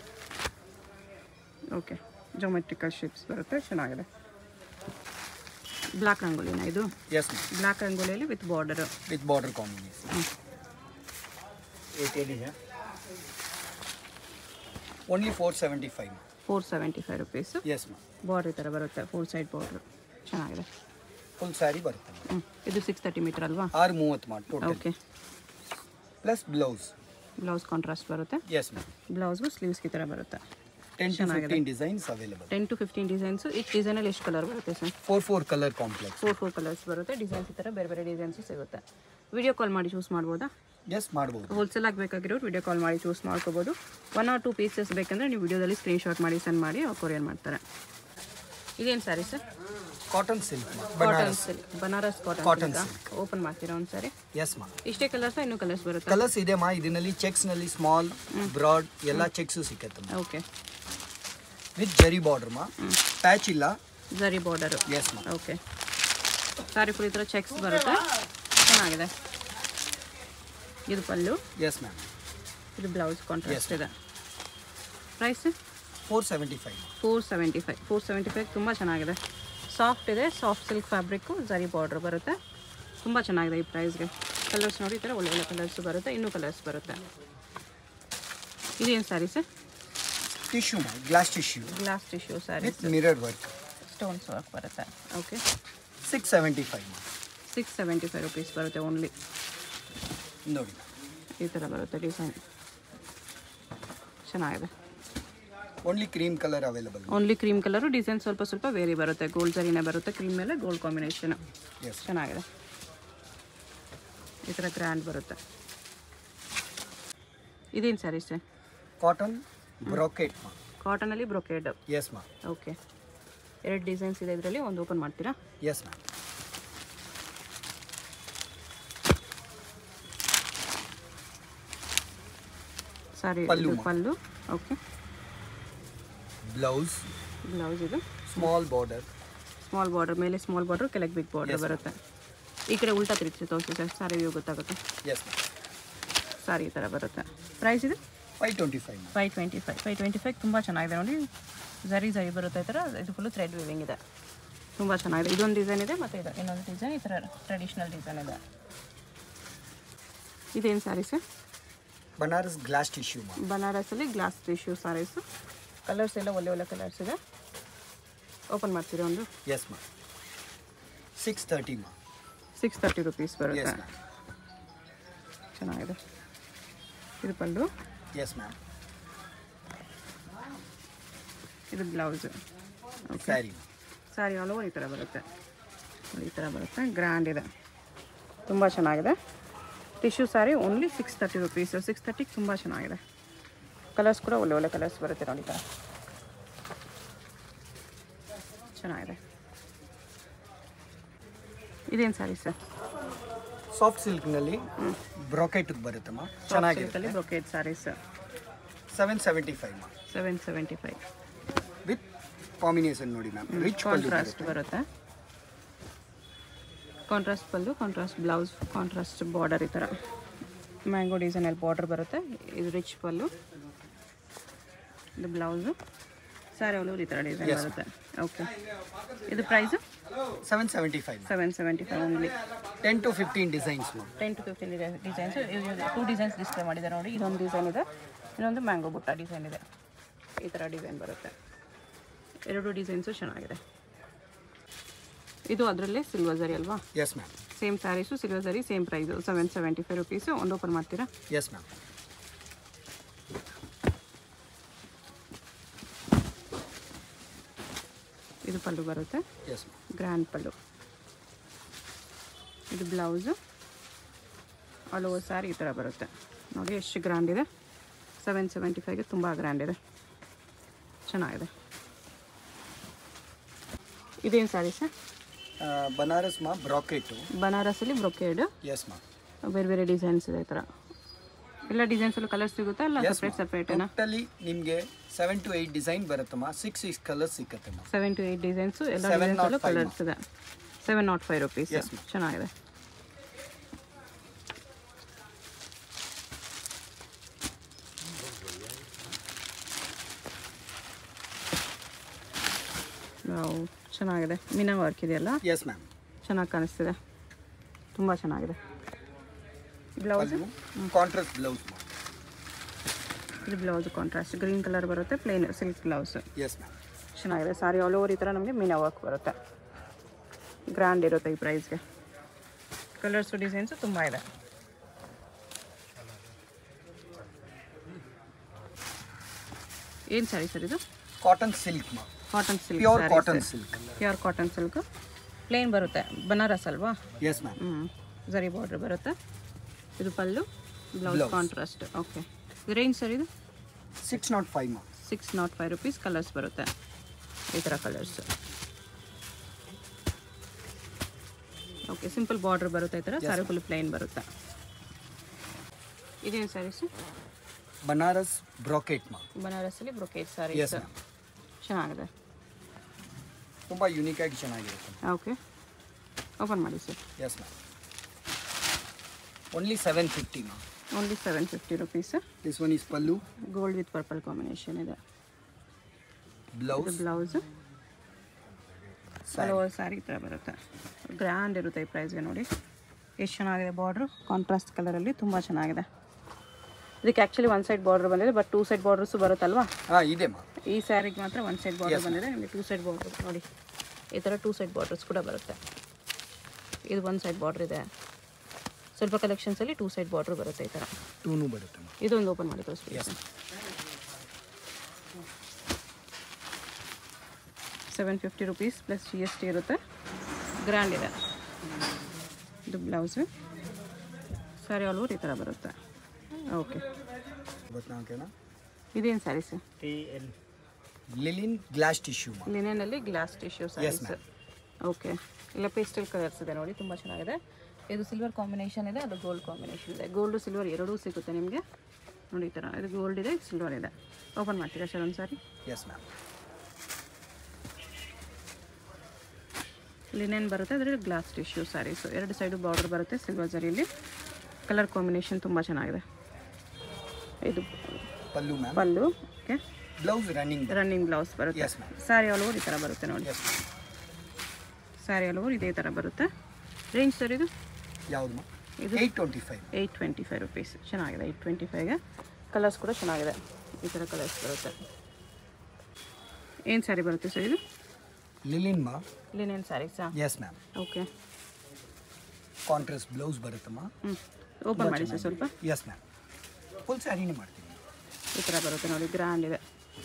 Speaker 1: ಓಕೆ ಜೊಮೆಟ್ರಿಕಲ್ ಶೇಪ್ಸ್ ಬರುತ್ತೆ ಚೆನ್ನಾಗಿದೆ ಬ್ಲ್ಯಾಕ್ ರಂಗೋಲಿನ ಇದು
Speaker 2: ಎಸ್ ಮ್ಯಾಮ್
Speaker 1: ಬ್ಲ್ಯಾಕ್ ರಂಗೋಲಿಯಲ್ಲಿ with border
Speaker 2: with border combination at ಏನಿದೆ only four seventy five
Speaker 1: four seventy five rupees
Speaker 2: yes ma'am
Speaker 1: border ಈ ಥರ ಬರುತ್ತೆ ಫೋರ್ ಸೈಡ್ ಬಾರ್ಡ್ರು ಚೆನ್ನಾಗಿದೆ
Speaker 2: ಫುಲ್ ಸ್ಯಾರಿ ಬರುತ್ತೆ ma'am.
Speaker 1: ಹ್ಞೂ ಇದು ಸಿಕ್ಸ್ ತರ್ಟಿ ಮೀಟರ್ ಅಲ್ವಾ
Speaker 2: ಆರು ಮೂವತ್ತು ಮಾಡಿ total
Speaker 1: okay
Speaker 2: plus blouse
Speaker 1: blouse contrast ಬರುತ್ತೆ
Speaker 2: ಎಸ್ ಮ್ಯಾಮ್
Speaker 1: ಬ್ಲೌಸ್ಗೂ ಸ್ಲೀವ್ಸ್ಗೆ ಈ ಥರ ಬರುತ್ತೆ
Speaker 2: ten to fifteen designs available
Speaker 1: ten to fifteen designs ಈ ಡಿಸೈನಲ್ಲಿ ಎಷ್ಟು ಕಲರ್ ಬರುತ್ತೆ sir
Speaker 2: four four colour complex
Speaker 1: four four colours ಬರುತ್ತೆ ಡಿಸೈನ್ಸ್ ಈ ಥರ ಬೇರೆ ಬೇರೆ ಡಿಸೈನ್ಸು ಸಿಗುತ್ತೆ ವಿಡಿಯೋ ಕಾಲ್ ಮಾಡಿ ಚೂಸ್ ಮಾಡ್ಬೋದಾ
Speaker 2: ಎಸ್ ಮಾಡ್ಬೋದು
Speaker 1: ಹೋಲ್ಸೇಲ್ ಆಗಬೇಕಾಗಿರೋರು ವಿಡಿಯೋ ಕಾಲ್ ಮಾಡಿ ಚೂಸ್ ಮಾಡ್ಕೋಬೋದು ಒನ್ ಆರ್ ಟು ಪೀಸಸ್ ಬೇಕಂದರೆ ನೀವು ವಿಡಿಯೋದಲ್ಲಿ ಸ್ಕ್ರೀನ್ಶಾಟ್ ಮಾಡಿ ಸೆಂಡ್ ಮಾಡಿ ಅವ್ರು ಕೊರಿಯರ್ ಮಾಡ್ತಾರೆ ಇದೇನು sari sir
Speaker 2: cotton silk
Speaker 1: cotton
Speaker 2: Banaras
Speaker 1: silk Banaras cotton
Speaker 2: Cotton
Speaker 1: silk open ಮಾಡ್ತೀರಾ ಒಂದು ಸಾರಿ
Speaker 2: ಎಸ್ ಮ್ಯಾಮ್
Speaker 1: ಇಷ್ಟೇ ಕಲರ್ಸ್ ಇನ್ನೂ ಕಲರ್ಸ್ ಬರುತ್ತೆ
Speaker 2: ಕಲರ್ಸ್ ಇದೆ ಮಾ ಇದರಲ್ಲಿ ಚೆಕ್ಸ್ನಲ್ಲಿ ಸ್ಮಾಲ್ ಬ್ರಾಡ್ ಎಲ್ಲ ಚೆಕ್ಸು ಸಿಕ್ಕತ್ತೆ
Speaker 1: ಓಕೆ
Speaker 2: ವಿತ್ ಜರಿ ಬಾರ್ಡರ್ ಮಾ ಪ್ಯಾಚ್ ಇಲ್ಲ
Speaker 1: ಜರಿ ಬಾರ್ಡರು
Speaker 2: ಎಸ್ ಮಾ
Speaker 1: ಓಕೆ ಸಾರಿ ಫುಲ್ ಈ ಥರ ಚೆಕ್ಸ್ ಬರುತ್ತೆ ಚೆನ್ನಾಗಿದೆ ಇದು ಪಲ್ಲು
Speaker 2: ಎಸ್ ಮ್ಯಾಮ್
Speaker 1: ಇದು ಬ್ಲೌಸ್ ಕಾಂಟ್ರಾಸ್ಟ್ ಇದೆ price
Speaker 2: four seventy five
Speaker 1: four seventy five four seventy five ತುಂಬ ಚೆನ್ನಾಗಿದೆ ಸಾಫ್ಟ್ ಇದೆ soft silk fabric zari border ಬರುತ್ತೆ ತುಂಬ ಚೆನ್ನಾಗಿದೆ ಈ ಪ್ರೈಸ್ಗೆ ಕಲರ್ಸ್ ನೋಡಿ ಈ ಥರ ಒಳ್ಳೆ ಒಳ್ಳೆ ಕಲರ್ಸ್ ಬರುತ್ತೆ ಇನ್ನೂ ಕಲರ್ಸ್ ಬರುತ್ತೆ ಇದೇನು ಸ್ಯಾರಿ ಸರ್
Speaker 2: ಟಿಶ್ಯೂ ಮಾ glass tissue
Speaker 1: glass tissue sari
Speaker 2: with mirror work
Speaker 1: stones work ಬರುತ್ತೆ ಓಕೆ
Speaker 2: ಸಿಕ್ಸ್ ಸೆವೆಂಟಿ ಫೈವ್ ಮಾ
Speaker 1: ಸಿಕ್ಸ್ ಸೆವೆಂಟಿ ಫೈವ್ ರುಪೀಸ್ ಬರುತ್ತೆ ಓನ್ಲಿ
Speaker 2: ನೋಡಿ
Speaker 1: ಈ ಥರ ಬರುತ್ತೆ ಡಿಸೈನ್ ಚೆನ್ನಾಗಿದೆ
Speaker 2: only cream colour available
Speaker 1: only cream colour design ಸ್ವಲ್ಪ ಸ್ವಲ್ಪ ವೇರಿ ಬರುತ್ತೆ ಗೋಲ್ಡ್ ಜರಿನೇ ಬರುತ್ತೆ ಕ್ರೀಮ್ ಮೇಲೆ ಗೋಲ್ಡ್ ಕಾಂಬಿನೇಷನ್
Speaker 2: ಎಸ್
Speaker 1: ಚೆನ್ನಾಗಿದೆ ಈ ಥರ ಗ್ರ್ಯಾಂಡ್ ಬರುತ್ತೆ ಇದೇನು ಸ್ಯಾರಿ ಸರ್
Speaker 2: ಕಾಟನ್ ಬ್ರಾಕೆಟ್ ಮಾ
Speaker 1: ಕಾಟನಲ್ಲಿ ಬ್ರೊಕೇಡ್
Speaker 2: ಎಸ್ ಮಾ
Speaker 1: ಓಕೆ ಎರಡು ಡಿಸೈನ್ಸ್ ಇದೆ ಇದರಲ್ಲಿ ಒಂದು ಓಪನ್ ಮಾಡ್ತೀರಾ
Speaker 2: ಎಸ್ ಮ್ಯಾಮ್
Speaker 1: ಸಾರಿ
Speaker 2: ಪಲ್ಲು
Speaker 1: ಇದು
Speaker 2: ಮಾ.
Speaker 1: ಪಲ್ಲು ಓಕೆ
Speaker 2: ಬ್ಲೌಸ್
Speaker 1: ಬ್ಲೌಸ್ ಇದು
Speaker 2: ಸ್ಮಾಲ್ ಬಾರ್ಡರ್
Speaker 1: ಸ್ಮಾಲ್ ಬಾರ್ಡರ್ ಮೇಲೆ ಸ್ಮಾಲ್ ಬಾರ್ಡರ್ ಕೆಳಗೆ ಬಿಗ್ ಬಾರ್ಡರ್
Speaker 2: Yes,
Speaker 1: ಬರುತ್ತೆ ಈ ಕಡೆ ಉಲ್ಟಾ ತಿರುಗಿಸಿ ತೋರಿಸಿ ಸರ್ ಸಾರಿ ವ್ಯೂ ಗೊತ್ತಾಗುತ್ತೆ
Speaker 2: ಎಸ್ ಮ್ಯಾಮ್
Speaker 1: ಸಾರಿ ಈ ಥರ ಬರುತ್ತೆ ಪ್ರೈಸ್ ಇದು
Speaker 2: five twenty five ma'am
Speaker 1: five twenty five five twenty five ತುಂಬ ಚೆನ್ನಾಗಿದೆ ನೋಡಿ ಜರಿ ಜರಿ ಬರುತ್ತೆ ಈ ಥರ ಇದು ಫುಲ್ಲು ಥ್ರೆಡ್ ವಿವಿಂಗ್ ಇದೆ ತುಂಬ ಚೆನ್ನಾಗಿದೆ ಇದೊಂದು ಡಿಸೈನ್ ಇದೆ ಮತ್ತು ಇದು ಇನ್ನೊಂದು ಡಿಸೈನ್ ಈ ಥರ ಟ್ರೆಡಿಷ್ನಲ್ ಡಿಸೈನ್ ಇದೆ ಇದೇನು sari sir
Speaker 2: Banaras glass tissue ಮಾ
Speaker 1: ಬನಾರಸಲ್ಲಿ ಗ್ಲಾಸ್ ಟಿಶ್ಯೂ ಸ್ಯಾರೀಸು ಕಲರ್ಸ್ ಎಲ್ಲ ಒಳ್ಳೆ ಒಳ್ಳೆ ಕಲರ್ಸ್ ಇದೆ ಓಪನ್ ಮಾಡ್ತೀರಾ ಒಂದು
Speaker 2: ಎಸ್ ಮ್ಯಾಮ್ ಸಿಕ್ಸ್ ತರ್ಟಿ ಮಾ
Speaker 1: ಸಿಕ್ಸ್ ತರ್ಟಿ ರುಪೀಸ್
Speaker 2: ಎಸ್
Speaker 1: ಬರುತ್ತೆ
Speaker 2: ಮ್ಯಾಮ್
Speaker 1: ಚೆನ್ನಾಗಿದೆ ಇದು ಪಲ್ಲು
Speaker 2: ಎಸ್ ಮ್ಯಾಮ್
Speaker 1: ಇದು blouse okay
Speaker 2: sari
Speaker 1: sari all over ಈ ಥರ ಬರುತ್ತೆ ನೋಡಿ, ಈ ಥರ ಬರುತ್ತೆ ಗ್ರ್ಯಾಂಡ್ ಇದೆ ತುಂಬ ಚೆನ್ನಾಗಿದೆ tissue sari only six thirty rupees six ತರ್ಟಿಗೆ ತುಂಬ ಚೆನ್ನಾಗಿದೆ ಕಲರ್ಸ್ ಕೂಡ ಒಳ್ಳೆ ಒಳ್ಳೆ ಕಲರ್ಸ್ ಬರುತ್ತೆ ನೋಡಿ ಈ ಥರ ಚೆನ್ನಾಗಿದೆ ಇದೇನು ಸ್ಯಾರಿ ಸರ್
Speaker 2: ಸಾಫ್ಟ್ ಸಿಲ್ಕ್ನಲ್ಲಿ ಬ್ರಾಕೆಟ್ ಬರುತ್ತಮ್ಮ ಚೆನ್ನಾಗಿದೆ
Speaker 1: ಸಿಲ್ಕಲ್ಲಿ brocade saris
Speaker 2: seven seventy five ಮಾ
Speaker 1: seven seventy five
Speaker 2: with combination ನೋಡಿ ಮ್ಯಾಮ್ ರಿಚ್ ಪಲ್ಲು
Speaker 1: ಕಾಂಟ್ರಾಸ್ಟ್ ಬರುತ್ತೆ contrast pallu contrast blouse contrast border ಈ ಥರ ಮ್ಯಾಂಗೋ ಡಿಸೈನಲ್ಲಿ ಬಾರ್ಡರ್ ಬರುತ್ತೆ ಇದು ರಿಚ್ ಪಲ್ಲು ಇದು ಬ್ಲೌಸು ಸ್ಯಾರಿ ಆಲ್ ಈ ಥರ ಡಿಸೈನ್ ಬರುತ್ತೆ ಓಕೆ ಇದು price
Speaker 2: seven seventy five
Speaker 1: seven seventy five only
Speaker 2: ten to fifteen designs ma'am
Speaker 1: ten to fifteen designs two designs display ಮಾಡಿದ್ದಾರೆ ನೋಡಿ ಇದೊಂದು ಡಿಸೈನ್ ಇದೆ ಇನ್ನೊಂದು ಮ್ಯಾಂಗೋ ಬುಟ್ಟ ಡಿಸೈನ್ ಇದೆ ಈ ಥರ ಡಿಸೈನ್ ಬರುತ್ತೆ ಎರಡು ಡಿಸೈನ್ಸು ಚೆನ್ನಾಗಿದೆ ಇದು ಅದರಲ್ಲೇ ಸಿಲ್ವರ್ ಜರಿ ಅಲ್ವಾ
Speaker 2: yes ma'am
Speaker 1: same saris silver zari same price seven seventy five rupees ಒಂದು ಓಪನ್ ಮಾಡ್ತೀರಾ
Speaker 2: ಎಸ್ ಮ್ಯಾಮ್
Speaker 1: ಇದು ಪಲ್ಲು ಬರುತ್ತೆ
Speaker 2: ಎಸ್ ಮ್ಯಾಮ್
Speaker 1: ಗ್ರ್ಯಾಂಡ್ ಪಲ್ಲು ಇದು ಬ್ಲೌಸು ಆಲ್ ಓವರ್ ಸ್ಯಾರಿ ಈ ಥರ ಬರುತ್ತೆ ನೋಡಿ ಎಷ್ಟು ಗ್ರ್ಯಾಂಡ್ ಇದೆ ಸೆವೆನ್ ಸೆವೆಂಟಿ ಫೈವ್ಗೆ ತುಂಬ ಗ್ರ್ಯಾಂಡ್ ಇದೆ ಚೆನ್ನಾಗಿದೆ ಇದೇನು ಸ್ಯಾರಿ ಸರ್
Speaker 2: ಬನಾರಸ್ ಮಾ ಬ್ರಾಕೆಟು
Speaker 1: ಬನಾರಸಲ್ಲಿ ಬ್ರೊಕೇಡ್
Speaker 2: ಎಸ್ ಮ್ಯಾಮ್
Speaker 1: ಬೇರೆ ಬೇರೆ ಡಿಸೈನ್ಸ್ ಇದೆ ಈ ಥರ ಎಲ್ಲ ಡಿಸೈನ್ಸಲ್ಲೂ ಕಲರ್ಸ್ ಸಿಗುತ್ತಾ ಅಲ್ಲ
Speaker 2: Yes,
Speaker 1: ಸಪ್ರೇಟ್ ಸಪ್ರೇಟೇನಾ
Speaker 2: ಟೋಟಲಿ ನಿಮಗೆ ಸೆವೆನ್ ಟು ಏಯ್ಟ್ ಡಿಸೈನ್ ಬರುತ್ತಮ್ಮ ಸಿಕ್ಸ್ ಸಿಕ್ಸ್ ಕಲರ್ಸ್ ಸಿಕ್ಕತ್ತಮ್ಮ
Speaker 1: ಸೆವೆನ್ ಟು ಏಯ್ಟ್ ಡಿಸೈನ್ಸು ಎಲ್ಲ
Speaker 2: Seven not
Speaker 1: ಡಿಸೈನ್ಸಲ್ಲೂ
Speaker 2: five,
Speaker 1: ಕಲರ್ಸ್ ಇದೆ seven nought five rupees
Speaker 2: Yes, ma'am.
Speaker 1: ಚೆನ್ನಾಗಿದೆ ನಾವು ಚೆನ್ನಾಗಿದೆ ಮೀನಾ ವರ್ಕ್ ಇದೆಯಲ್ಲ
Speaker 2: ಎಸ್ ಮ್ಯಾಮ್
Speaker 1: ಚೆನ್ನಾಗಿ ಕಾಣಿಸ್ತಿದೆ ತುಂಬ ಚೆನ್ನಾಗಿದೆ ಬ್ಲೌಸ್
Speaker 2: ಕಾಂಟ್ರಾಸ್ಟ್ ಬ್ಲೌಸ್
Speaker 1: ಇದು ಬ್ಲೌಸ್ ಕಾಂಟ್ರಾಸ್ಟ್ ಗ್ರೀನ್ ಕಲರ್ ಬರುತ್ತೆ plain silk blouse
Speaker 2: yes ma'am
Speaker 1: ಚೆನ್ನಾಗಿದೆ ಸಾರಿ ಆಲ್ ಓವರ್ ಈ ಥರ ನಮಗೆ ಮೀನಾ ವರ್ಕ್ ಬರುತ್ತೆ ಗ್ರ್ಯಾಂಡ್ ಇರುತ್ತೆ ಈ ಪ್ರೈಸ್ಗೆ ಕಲರ್ಸು ಡಿಸೈನ್ಸು ತುಂಬ ಇದೆ ಏನು ಸ್ಯಾರಿ ಸರ್ ಇದು
Speaker 2: ಕಾಟನ್ ಸಿಲ್ಕ್ ಮಾ
Speaker 1: cotton silk
Speaker 2: pure cotton silk
Speaker 1: pure cotton silk plain ಬರುತ್ತೆ ಬನಾರಸ್ ಅಲ್ವಾ
Speaker 2: ಎಸ್ ಮ್ಯಾಮ್
Speaker 1: ಹ್ಞೂ ಜರಿ ಬಾರ್ಡ್ರ್ ಬರುತ್ತೆ ಇದು pallu blouse
Speaker 2: Blouse.
Speaker 1: Contrast okay range sir ಇದು
Speaker 2: ಸಿಕ್ಸ್ ನಾಟ್ ಫೈವ್ ಮಾ
Speaker 1: six nought five rupees colours ಬರುತ್ತೆ ಈ ಥರ ಕಲರ್ಸ್ ಓಕೆ ಸಿಂಪಲ್ ಬಾರ್ಡ್ರ್ ಬರುತ್ತೆ ಈ ಥರ ಸಾರಿ ಫುಲ್ ಪ್ಲೈನ್ ಬರುತ್ತೆ ಇದೇನು ಸ್ಯಾರೀಸು
Speaker 2: ಬನಾರಸ್ ಬ್ರಾಕೆಟ್ ಮಾ
Speaker 1: ಬನಾರಸಲ್ಲಿ ಬ್ರೊಕೇಟ್
Speaker 2: ಎಸ್
Speaker 1: ಸ್ಯಾರೀಸ್
Speaker 2: ಮ್ಯಾಮ್
Speaker 1: ಚೆನ್ನಾಗಿದೆ
Speaker 2: ತುಂಬ ಯುನೀಕ್ ಆಗಿ ಚೆನ್ನಾಗಿರುತ್ತೆ
Speaker 1: ಓಕೆ ಓಪನ್ ಮಾಡಿ sir
Speaker 2: yes ma'am only seven fifty ಮಾ
Speaker 1: only seven fifty rupees
Speaker 2: this one is pallu
Speaker 1: gold with purple combination ಇದೆ ಇದು
Speaker 2: ಬ್ಲೌಸ್
Speaker 1: ಬ್ಲೌಸು ಹಲವಾರು ಸ್ಯಾರಿ ಥರ ಬರುತ್ತೆ ಗ್ರ್ಯಾಂಡ್ ಇರುತ್ತೆ ಈ ಪ್ರೈಸ್ಗೆ ನೋಡಿ ಎಷ್ಟು ಚೆನ್ನಾಗಿದೆ ಬಾರ್ಡ್ರು ಕಾಂಟ್ರಾಸ್ಟ್ ಕಲರಲ್ಲಿ ತುಂಬ ಚೆನ್ನಾಗಿದೆ ಇದಕ್ಕೆ ಆ್ಯಕ್ಚುಲಿ ಒನ್ ಸೈಡ್ ಬಾರ್ಡ್ರ್ ಬಂದಿದೆ ಬಟ್ ಟೂ ಸೈಡ್ ಬಾರ್ಡ್ರಸ್ಸು ಬರುತ್ತಲ್ವಾ
Speaker 2: ಹಾಂ ಇದೆ ಮಾ
Speaker 1: ಈ ಸ್ಯಾರಿಗೆ ಮಾತ್ರ ಒನ್ ಸೈಡ್ ಬಾರ್ಡರ್ ಬಂದಿದೆ ನಿಮಗೆ ಟೂ ಸೈಡ್ ಬಾರ್ಡರ್ ನೋಡಿ ಈ ಥರ ಟೂ ಸೈಡ್ ಬಾರ್ಡರ್ಸ್ ಕೂಡ ಬರುತ್ತೆ ಇದು ಒನ್ ಸೈಡ್ ಬಾರ್ಡ್ರ್ ಇದೆ ಸ್ವಲ್ಪ ಕಲೆಕ್ಷನ್ಸಲ್ಲಿ ಟೂ ಸೈಡ್ ಬಾರ್ಡ್ರ್ ಬರುತ್ತೆ ಈ ಥರ
Speaker 2: ಟೂನು ಬರುತ್ತೆ ಮಾ
Speaker 1: ಇದೊಂದು ಓಪನ್ ಮಾಡಿ ತೋರಿಸ್ಬಿಡಿ
Speaker 2: yes
Speaker 1: seven fifty rupees plus G S T ಇರುತ್ತೆ ಗ್ರ್ಯಾಂಡ್ ಇದೆ ಇದು ಬ್ಲೌಸು ಸ್ಯಾರಿ ಆಲ್ ಓವರ್ ಈ ಥರ ಬರುತ್ತೆ ಓಕೆ
Speaker 2: ಗೊತ್ತಾಗೋಣ
Speaker 1: ಇದೇನು sari sir
Speaker 2: linen glass tissue ಮಾ
Speaker 1: ಲಿನೆನಲ್ಲಿ glass tissue saris
Speaker 2: ma'am.
Speaker 1: Okay ಇಲ್ಲ ಪೇಸ್ಟಲ್ ಕಲರ್ಸ್ ಇದೆ ನೋಡಿ ತುಂಬ ಚೆನ್ನಾಗಿದೆ ಇದು ಸಿಲ್ವರ್ ಕಾಂಬಿನೇಷನ್ ಇದೆ ಅದು ಗೋಲ್ಡ್ ಕಾಂಬಿನೇಷನ್ ಇದೆ ಗೋಲ್ಡು ಸಿಲ್ವರ್ ಎರಡೂ ಸಿಗುತ್ತೆ ನಿಮಗೆ ನೋಡಿ ಈ ಥರ ಇದು ಗೋಲ್ಡ್ ಇದೆ ಸಿಲ್ವರ್ ಇದೆ ಓಪನ್ ಮಾಡ್ತೀರಾ ಸರ್ ಒಂದು ಸಾರಿ
Speaker 2: ಎಸ್ ಮ್ಯಾಮ್
Speaker 1: ಲಿನೆನ್ ಬರುತ್ತೆ ಅದರಲ್ಲಿ ಗ್ಲಾಸ್ ಟಿಶ್ಯೂ ಸ್ಯಾರೀಸು ಎರಡು ಸೈಡು ಬಾರ್ಡರ್ ಬರುತ್ತೆ ಸಿಲ್ವರ್ ಜರಿಯಲ್ಲಿ ಕಲರ್ ಕಾಂಬಿನೇಷನ್ ತುಂಬ ಚೆನ್ನಾಗಿದೆ ಇದು
Speaker 2: pallu ma'am
Speaker 1: pallu okay
Speaker 2: blouse running
Speaker 1: running blouse ಬರುತ್ತೆ
Speaker 2: Yes, ma'am.
Speaker 1: Sari all over ಈ ಥರ ಬರುತ್ತೆ ನೋಡಿ
Speaker 2: ಎಸ್
Speaker 1: ಸ್ಯಾರಿ ಆಲ್ ಓವರ್ ಇದೇ ಥರ ಬರುತ್ತೆ ರೇಂಜ್ ಸರ್ ಇದು
Speaker 2: ಯಾವ್ದು ಮಾ
Speaker 1: ಇದು
Speaker 2: eight twenty five
Speaker 1: eight twenty five rupees ಚೆನ್ನಾಗಿದೆ ಏಯ್ಟ್ ಟ್ವೆಂಟಿ ಫೈವ್ಗೆ ಕಲರ್ಸ್ ಕೂಡ ಚೆನ್ನಾಗಿದೆ ಈ ಥರ ಕಲರ್ಸ್ ಬರುತ್ತೆ ಏನು ಸ್ಯಾರಿ ಬರುತ್ತೆ ಸರ್ ಇದು
Speaker 2: ಲಿಲಿನ್ ಮಾ
Speaker 1: ಲಿನೆನ್ ಸ್ಯಾರೀಸಾ
Speaker 2: yes ma'am
Speaker 1: okay
Speaker 2: contrast blouse ಬರುತ್ತಮ್ಮ
Speaker 1: ಹ್ಞೂ ಓಪನ್ ಮಾಡಿ ಸರ್ ಸ್ವಲ್ಪ
Speaker 2: ಎಸ್ ಮ್ಯಾಮ್ ಫುಲ್ ಸ್ಯಾರಿನೇ ಮಾಡ್ತೀನಿ
Speaker 1: ಈ ಥರ ಬರುತ್ತೆ ನೋಡಿ ಗ್ರ್ಯಾಂಡ್ ಇದೆ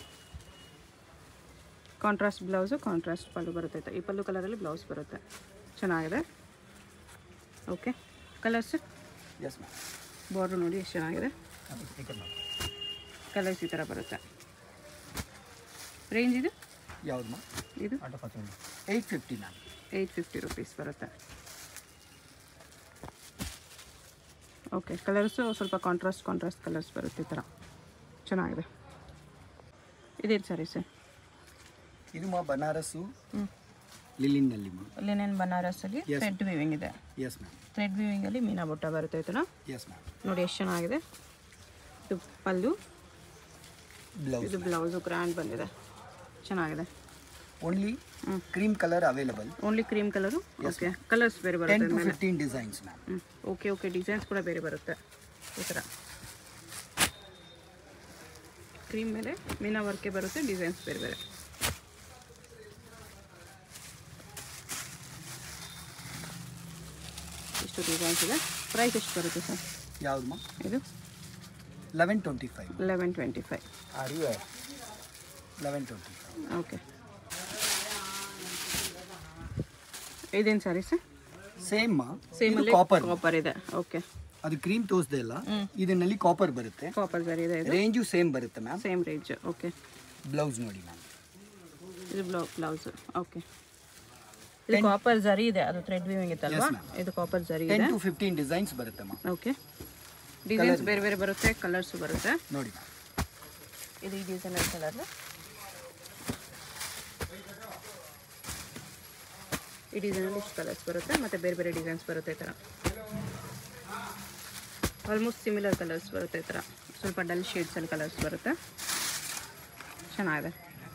Speaker 1: ಕಾಂಟ್ರಾಸ್ಟ್ ಬ್ಲೌಸು ಕಾಂಟ್ರಾಸ್ಟ್ ಪಲ್ಲು ಬರುತ್ತೆ ಈ ಪಲ್ಲು ಕಲರಲ್ಲಿ ಬ್ಲೌಸ್ ಬರುತ್ತೆ ಚೆನ್ನಾಗಿದೆ okay colours
Speaker 2: yes ma'am
Speaker 1: border ನೋಡಿ ಎಷ್ಟು ಚೆನ್ನಾಗಿದೆ ಕಲರ್ಸ್ ಈ ಥರ ಬರುತ್ತೆ ರೇಂಜ್ ಇದು
Speaker 2: ಯಾವ್ದು ಮಾ
Speaker 1: ಇದು
Speaker 2: eight fifty ma'am
Speaker 1: eight fifty rupees ಬರುತ್ತೆ ಓಕೆ ಕಲರ್ಸು ಸ್ವಲ್ಪ ಕಾಂಟ್ರಾಸ್ಟ್ ಕಾಂಟ್ರಾಸ್ಟ್ ಕಲರ್ಸ್ ಬರುತ್ತೆ ಈ ಥರ ಚೆನ್ನಾಗಿದೆ ಇದೇನು ಸರಿ ಸರ್
Speaker 2: ಇದು ಮಾ ಬನಾರಸ್ಸು
Speaker 1: ಹ್ಞೂ
Speaker 2: ಲಿಲಿನ್ನಲ್ಲಿ ಮಾ
Speaker 1: ಲಿನೆನ್ ಬನಾರಸಲ್ಲಿ
Speaker 2: Yes.
Speaker 1: ಥ್ರೆಡ್ ವೀವಿಂಗ್ ಇದೆ
Speaker 2: ಎಸ್ ಮ್ಯಾಮ್
Speaker 1: ಥ್ರೆಡ್ ವೀವಿಂಗಲ್ಲಿ ಮೀನಾ ಬುಟ್ಟ ಬರುತ್ತೆ ಈ ಥರ
Speaker 2: ಎಸ್ ಮ್ಯಾಮ್
Speaker 1: ನೋಡಿ ಎಷ್ಟು ಚೆನ್ನಾಗಿದೆ ಇದು ಪಲ್ಲು
Speaker 2: ಬ್ಲೌಸ್
Speaker 1: ಇದು ಬ್ಲೌಸು ಗ್ರ್ಯಾಂಡ್ ಬಂದಿದೆ ಚೆನ್ನಾಗಿದೆ
Speaker 2: only cream colour available
Speaker 1: only cream colour okay colours ಬೇರೆ
Speaker 2: ಟೆನ್
Speaker 1: ಬರುತ್ತೆ
Speaker 2: ಟು ಫಿಫ್ಟೀನ್ ಡಿಸೈನ್ಸ್ ಮ್ಯಾಮ್
Speaker 1: ಹ್ಞೂ ಓಕೆ ಓಕೆ ಡಿಸೈನ್ಸ್ ಕೂಡ ಬೇರೆ ಬರುತ್ತೆ ಈ ಥರ ಕ್ರೀಮ್ ಮೇಲೆ ಮೀನಾ ವರ್ಕೆ ಬರುತ್ತೆ ಡಿಸೈನ್ಸ್ ಬೇರೆ ಬೇರೆ ಇಷ್ಟು ಡಿಸೈನ್ಸ್ ಇದೆ ಪ್ರೈಸ್ ಎಷ್ಟು ಬರುತ್ತೆ ಸರ್
Speaker 2: ಯಾವ್ದು ಮಾ
Speaker 1: ಇದು
Speaker 2: eleven twenty five
Speaker 1: eleven twenty five
Speaker 2: eleven twenty five
Speaker 1: okay ಇದೇನು ಸಾರಿ ಸರ್
Speaker 2: ಸೇಮ್ ಮಾ
Speaker 1: ಸೇಮಲ್ಲಿ
Speaker 2: ಕಾಪರ್
Speaker 1: ಕಾಪರ್ ಇದೆ ಓಕೆ
Speaker 2: ಅದು ಕ್ರೀಮ್ ತೋರಿಸ್ದೆ ಇಲ್ಲ ಇದನ್ನಲ್ಲಿ ಕಾಪರ್ ಬರುತ್ತೆ
Speaker 1: ಕಾಪರ್ ಸರಿ ಇದೆ ಇದು
Speaker 2: ರೇಂಜು ಸೇಮ್ ಬರುತ್ತೆ ma'am
Speaker 1: same range okay
Speaker 2: blouse ನೋಡಿ ಮ್ಯಾಮ್
Speaker 1: ಇದು ಬ್ಲೌ ಬ್ಲೌಸ್ ಓಕೆ ಇದು ಕಾಪರ್ ಜರಿ ಇದೆ ಅದು ಥ್ರೆಡ್ ವೀವಿಂಗ್ ಇತ್ತಲ್ವಾ
Speaker 2: Yes, ma'am.
Speaker 1: ಇದು ಕಾಪರ್ ಜರಿ
Speaker 2: ಟೆನ್
Speaker 1: ಇದೆ
Speaker 2: ಟು ಫಿಫ್ಟೀನ್ ಡಿಸೈನ್ಸ್ ಬರುತ್ತೆ ಮ್ಯಾಮ್
Speaker 1: ಓಕೆ ಡಿಸೈನ್ಸ್ ಬೇರೆ ಬೇರೆ ಬರುತ್ತೆ ಕಲರ್ಸು ಬರುತ್ತೆ
Speaker 2: ನೋಡಿ ಮ್ಯಾಮ್
Speaker 1: ಇದು ಈ ಡಿಸೈನರ್ ಕಲರ್ ಈ ಡಿಸೈನಲ್ಲಿ ಇಷ್ಟು ಕಲರ್ಸ್ ಬರುತ್ತೆ ಮತ್ತು ಬೇರೆ ಬೇರೆ ಡಿಸೈನ್ಸ್ ಬರುತ್ತೆ ಈ ಥರ ಆಲ್ಮೋಸ್ಟ್ ಸಿಮಿಲರ್ ಕಲರ್ಸ್ ಬರುತ್ತೆ ಈ ಥರ ಸ್ವಲ್ಪ ಡಲ್ ಶೇಡ್ಸಲ್ಲಿ ಕಲರ್ಸ್ ಬರುತ್ತೆ ಚೆನ್ನಾಗಿದೆ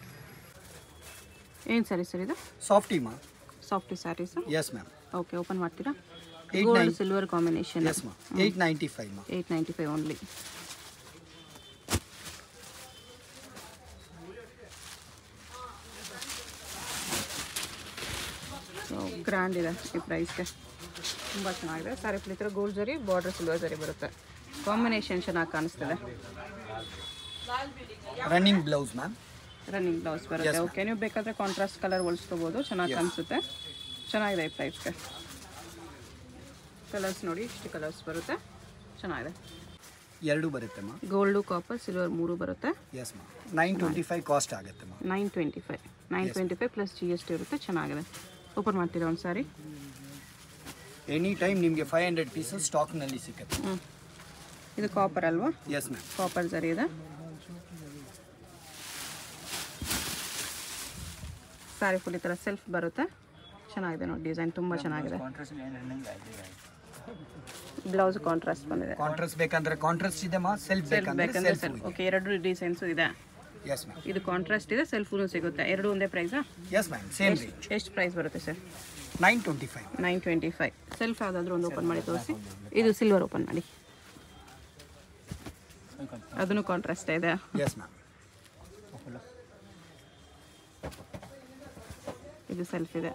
Speaker 1: ಏನು ಸರಿ ಸರ್ ಇದು
Speaker 2: ಸಾಫ್ಟಿ ಮಾ
Speaker 1: softy saris
Speaker 2: yes ma'am
Speaker 1: okay open ಮಾಡ್ತೀರಾ
Speaker 2: Eight
Speaker 1: gold
Speaker 2: nine-
Speaker 1: silver combination
Speaker 2: yes ಮಾ ಏಯ್ಟ್ ನೈಂಟಿ ಫೈವ್ ಮಾ
Speaker 1: eight ninety five only grand ಇದೆ ಈ ಪ್ರೈಸ್ಗೆ ತುಂಬ ಚೆನ್ನಾಗಿದೆ ಸಾರಿ ಫುಲ್ ಈ ಥರ ಗೋಲ್ಡ್ ಜರಿ ಬಾರ್ಡರ್ ಸಿಲ್ವರ್ ಜರಿ ಬರುತ್ತೆ ಕಾಂಬಿನೇಷನ್ ಚೆನ್ನಾಗಿ ಕಾಣಿಸ್ತಿದೆ
Speaker 2: running blouse ma'am
Speaker 1: running blouse ಬರುತ್ತೆ
Speaker 2: Yes, ma'am.
Speaker 1: ಓಕೆ ನೀವು ಬೇಕಾದರೆ ಕಾಂಟ್ರಾಸ್ಟ್ ಕಲರ್ ಹೊಲಿಸ್ಕೋಬೋದು ಚೆನ್ನಾಗಿ ಕಾಣಿಸುತ್ತೆ ಚೆನ್ನಾಗಿದೆ ಈ ಪ್ರೈಸ್ಗೆ ಕಲರ್ಸ್ ನೋಡಿ ಇಷ್ಟು ಕಲರ್ಸ್ ಬರುತ್ತೆ ಚೆನ್ನಾಗಿದೆ
Speaker 2: ಎರಡು ಬರುತ್ತೆ ಮ್ಯಾಮ್
Speaker 1: ಗೋಲ್ಡು ಕಾಪರ್ ಸಿಲ್ವರ್ ಮೂರು ಬರುತ್ತೆ
Speaker 2: yes ma'am nine twenty five cost ಆಗುತ್ತೆ ma'am
Speaker 1: nine twenty five nine twenty five plus G S T ಇರುತ್ತೆ ಚೆನ್ನಾಗಿದೆ ಓಪನ್ ಮಾಡ್ತೀರಾ ಒಂದು ಸಾರಿ
Speaker 2: ಎನಿ ಟೈಮ್ ನಿಮಗೆ ಫೈವ್ ಹಂಡ್ರೆಡ್ ಪೀಸಸ್ ಸ್ಟಾಕ್ನಲ್ಲಿ ಸಿಗುತ್ತೆ
Speaker 1: ಹ್ಞೂ ಇದು ಕಾಪರ್ ಅಲ್ವಾ
Speaker 2: ಎಸ್ ಮ್ಯಾಮ್
Speaker 1: ಕಾಪರ್ ಜರಿ ಇದೆ ಸಾರಿ ಫುಲ್ ಈ ಥರ ಸೆಲ್ಫ್ ಬರುತ್ತೆ ಚೆನ್ನಾಗಿದೆ ನೋಡಿ ಡಿಸೈನ್ ತುಂಬ ಚೆನ್ನಾಗಿದೆ ಬ್ಲೌಸ್ ಕಾಂಟ್ರಾಸ್ಟ್ ಬಂದಿದೆ
Speaker 2: ಕಾಂಟ್ರಾಸ್ಟ್ ಬೇಕಂದ್ರೆ ಕಾಂಟ್ರಾಸ್ಟ್ ಇದೆ ಮಾ ಸೆಲ್ಫ್
Speaker 1: ಸೆಲ್ಫ್
Speaker 2: ಬೇಕಂದ್ರೆ
Speaker 1: ಬೇಕಂದ್ರೆ
Speaker 2: ಸೆಲ್ಫ್
Speaker 1: ಸೆಲ್ಫ್ ಓಕೆ ಎರಡು ಡಿಸೈನ್ಸು ಇದೆ
Speaker 2: ಎಸ್ ಮ್ಯಾಮ್
Speaker 1: ಇದು ಕಾಂಟ್ರಾಸ್ಟ್ ಇದೆ ಸೆಲ್ಫೂ ಸಿಗುತ್ತೆ ಎರಡು ಒಂದೇ ಪ್ರೈಸಾ
Speaker 2: ಎಸ್ ಮ್ಯಾಮ್ ಸೇಮ್ ರೇಂಜ್
Speaker 1: ಎಷ್ಟು ಪ್ರೈಸ್ ಬರುತ್ತೆ sir
Speaker 2: nine twenty five
Speaker 1: nine twenty five self ಯಾವುದಾದ್ರೂ ಒಂದು ಓಪನ್ ಮಾಡಿ ತೋರಿಸಿ ಇದು ಸಿಲ್ವರ್ ಓಪನ್ ಮಾಡಿ ಅದನ್ನು ಕಾಂಟ್ರಾಸ್ಟ್ ಇದೆ
Speaker 2: ಎಸ್ ಮ್ಯಾಮ್
Speaker 1: ಇದು ಸೆಲ್ಫ್ ಇದೆ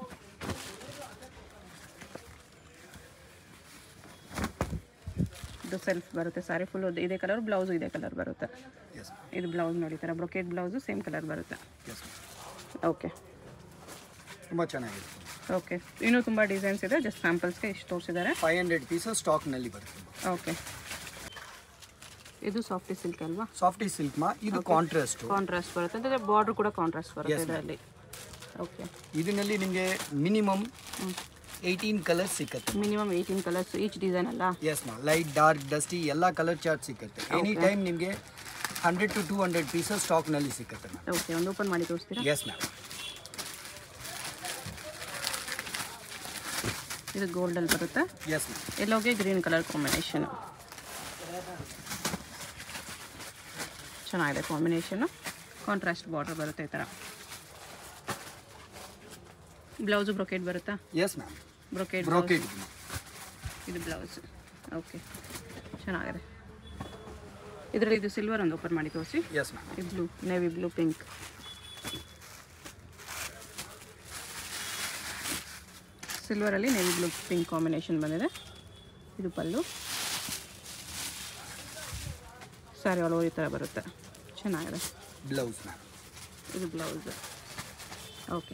Speaker 1: ಇದು ಸೆಲ್ಫ್ ಬರುತ್ತೆ ಸಾರಿ ಫುಲ್ ಇದೇ ಕಲರ್ ಬ್ಲೌಸು ಇದೇ ಕಲರ್ ಬರುತ್ತೆ
Speaker 2: ಎಸ್
Speaker 1: ಇದು ಬ್ಲೌಸ್ ನೋಡಿ ಈ ಥರ ಬ್ರೊಕೆಟ್ ಬ್ಲೌಸು ಸೇಮ್ ಕಲರ್ ಬರುತ್ತೆ
Speaker 2: ಎಸ್
Speaker 1: ಓಕೆ
Speaker 2: ತುಂಬ ಚೆನ್ನಾಗಿದೆ
Speaker 1: ಓಕೆ ಇನ್ನೂ ತುಂಬ ಡಿಸೈನ್ಸ್ ಇದೆ ಜಸ್ಟ್ ಸ್ಯಾಂಪಲ್ಸ್ಗೆ ಇಷ್ಟು ತೋರಿಸಿದ್ದಾರೆ
Speaker 2: ಫೈವ್ ಹಂಡ್ರೆಡ್ ಪೀಸಸ್ ಸ್ಟಾಕ್ನಲ್ಲಿ ಬರುತ್ತೆ
Speaker 1: ಓಕೆ ಇದು ಸಾಫ್ಟಿ ಸಿಲ್ಕ್ ಅಲ್ವಾ
Speaker 2: ಸಾಫ್ಟಿ ಸಿಲ್ಕ್ ಮಾ ಇದು ಕಾಂಟ್ರಾಸ್ಟು
Speaker 1: ಕಾಂಟ್ರಾಸ್ಟ್ ಬರುತ್ತೆ ಅಂದರೆ ಬಾರ್ಡ್ರ್ ಕೂಡ ಕಾಂಟ್ರಾಸ್ಟ್ ಬರುತ್ತೆ
Speaker 2: Yes, ma'am.
Speaker 1: ಇದರಲ್ಲಿ ಓಕೆ
Speaker 2: ಇದರಲ್ಲಿ ನಿಮಗೆ ಮಿನಿಮಮ್ ಏಯ್ಟೀನ್ ಕಲರ್ಸ್ ಸಿಕ್ಕತ್ತೆ
Speaker 1: minimum eighteen colours each design ಅಲ್ಲ
Speaker 2: ಎಸ್ ಮಾ ಲೈಟ್ ಡಾರ್ಕ್ ಡಸ್ಟಿ ಎಲ್ಲ ಕಲರ್ ಚಾರ್ಟ್ ಸಿಕ್ಕತ್ತೆ ಎನಿ ಟೈಮ್ ನಿಮಗೆ hundred to two hundred pieces ಸ್ಟಾಕ್ನಲ್ಲಿ ಸಿಕ್ಕತ್ತೆ ಮ್ಯಾಮ್
Speaker 1: ಓಕೆ ಒಂದು ಓಪನ್ ಮಾಡಿ ತೋರಿಸ್ತೀರಾ
Speaker 2: ಎಸ್ ಮ್ಯಾಮ್
Speaker 1: ಇದು ಗೋಲ್ಡಲ್ಲಿ ಬರುತ್ತೆ
Speaker 2: ಎಸ್ ಮ್ಯಾಮ್
Speaker 1: ಎಲ್ಲೋಗೆ ಗ್ರೀನ್ ಕಲರ್ ಕಾಂಬಿನೇಷನ್ ಚೆನ್ನಾಗಿದೆ ಕಾಂಬಿನೇಷನು ಕಾಂಟ್ರಾಸ್ಟ್ ಬಾರ್ಡರ್ ಬರುತ್ತೆ ಈ ಥರ ಬ್ಲೌಸು ಬ್ರೊಕೆಟ್ ಬರುತ್ತಾ
Speaker 2: ಎಸ್ ಮ್ಯಾಮ್
Speaker 1: ಬ್ರೊಕೆಟ್
Speaker 2: ಬ್ರೋಕೆಟ್
Speaker 1: ಇದು ಬ್ಲೌಸ್ ಓಕೆ ಚೆನ್ನಾಗಿದೆ ಇದರಲ್ಲಿ ಇದು ಸಿಲ್ವರ್ ಒಂದು ಓಪನ್ ಮಾಡಿ ತೋರಿಸಿ
Speaker 2: ಎಸ್ ಮ್ಯಾಮ್
Speaker 1: ಈ ಬ್ಲೂ ನೇವಿ ಬ್ಲೂ ಪಿಂಕ್ ಸಿಲ್ವರಲ್ಲಿ ನೇವಿ ಬ್ಲೂ ಪಿಂಕ್ ಕಾಂಬಿನೇಷನ್ ಬಂದಿದೆ ಇದು ಪಲ್ಲು ಸ್ಯಾರಿ ಆಲ್ ಓವರ್ ಈ ಥರ ಬರುತ್ತೆ ಚೆನ್ನಾಗಿದೆ
Speaker 2: ಬ್ಲೌಸ್ ಮ್ಯಾಮ್
Speaker 1: ಇದು ಬ್ಲೌಸ್ ಓಕೆ